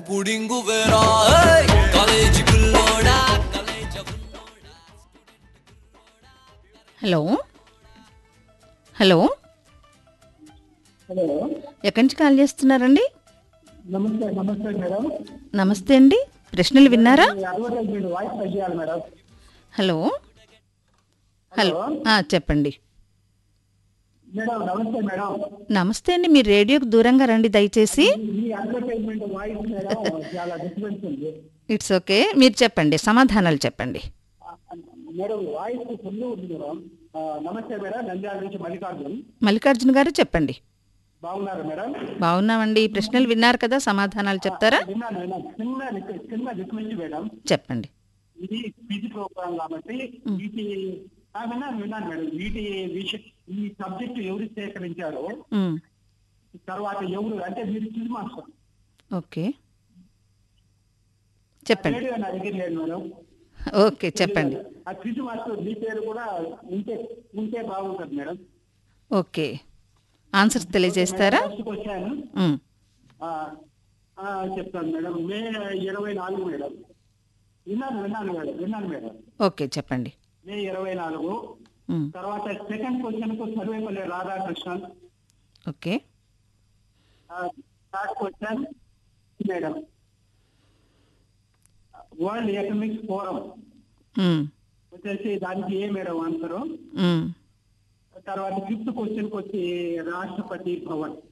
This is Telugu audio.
పుడింగు వేరా ఏయ్! కాలేజీ పిల్లోడా కాలేజీ హలో హలో హలో ఎక్కడి నుంచి కాల్ చేస్తున్నారండి నమస్తే నమస్తే మేడం నమస్తే అండి ప్రశ్నలు విన్నారా ఈ అడ్వర్టైజ్మెంట్ వాయిస్ తగ్గియాలి మేడం హలో హలో ఆ, చెప్పండి మేడం నమస్తే మేడం నమస్తే అండి మీరు రేడియోకి దూరంగా రండి దయచేసి ఈ అడ్వర్టైజ్మెంట్ వాయిస్ మేడం చాలా డిస్టర్బెన్స్ ఉంది ఇట్స్ ఓకే మీరు చెప్పండి సమాధానాలు చెప్పండి మేడం వాయిస్ ఫుల్ ఉంది మేడం ఆ, నమస్తే మేడం నంద్యాల నుంచి మల్లికార్జున్ మల్లికార్జున గారు చెప్పండి బాగున్నారు మేడం బాగున్నామండి ప్రశ్నలు విన్నారు కదా సమాధానాలు చెప్తారా విన్నాను విన్నాను చిన్న రిక్వెస్ట్ చిన్న రిక్వెస్ట్ మేడం చెప్పండి ఇది పీజీ ప్రోగ్రామ్ కాబట్టి వీటి ఆ, విన్నాను విన్నాను మేడం వీటి విషయం ఈ సబ్జెక్ట్ ఎవరు సేకరించారో ఉమ్, తర్వాత ఎవరు అంటే మీరు క్విజ్ మాస్టర్ ఓకే చెప్పండి రేడియో నా దగ్గర లేదు మేడం ఓకే చెప్పండి ఆ క్విజ్ మాస్టర్ మీ పేరు కూడా ఉంటే ఉంటే బాగుంటుంది మేడం ఓకే ఆన్సర్స్ తెలియజేస్తారా ఫస్ట్ క్వశ్చన్ ఉమ్, చెప్తాను మేడం మే ఇరవై నాలుగు మేడం విన్నాను విన్నాను మేడం విన్నాను మేడం ఓకే చెప్పండి మే ఇరవై నాలుగు ఉమ్, తర్వాత సెకండ్ క్వశ్చన్ కు Sarvepalli Radhakrishnan okay third question madam world economics forum um, వచ్చేసి దానికి ఏ మేడం ఆన్సరు ఉమ్, తర్వాత ఫిఫ్త్ క్వశ్చన్ కి వచ్చి రాష్ట్రపతి భవన్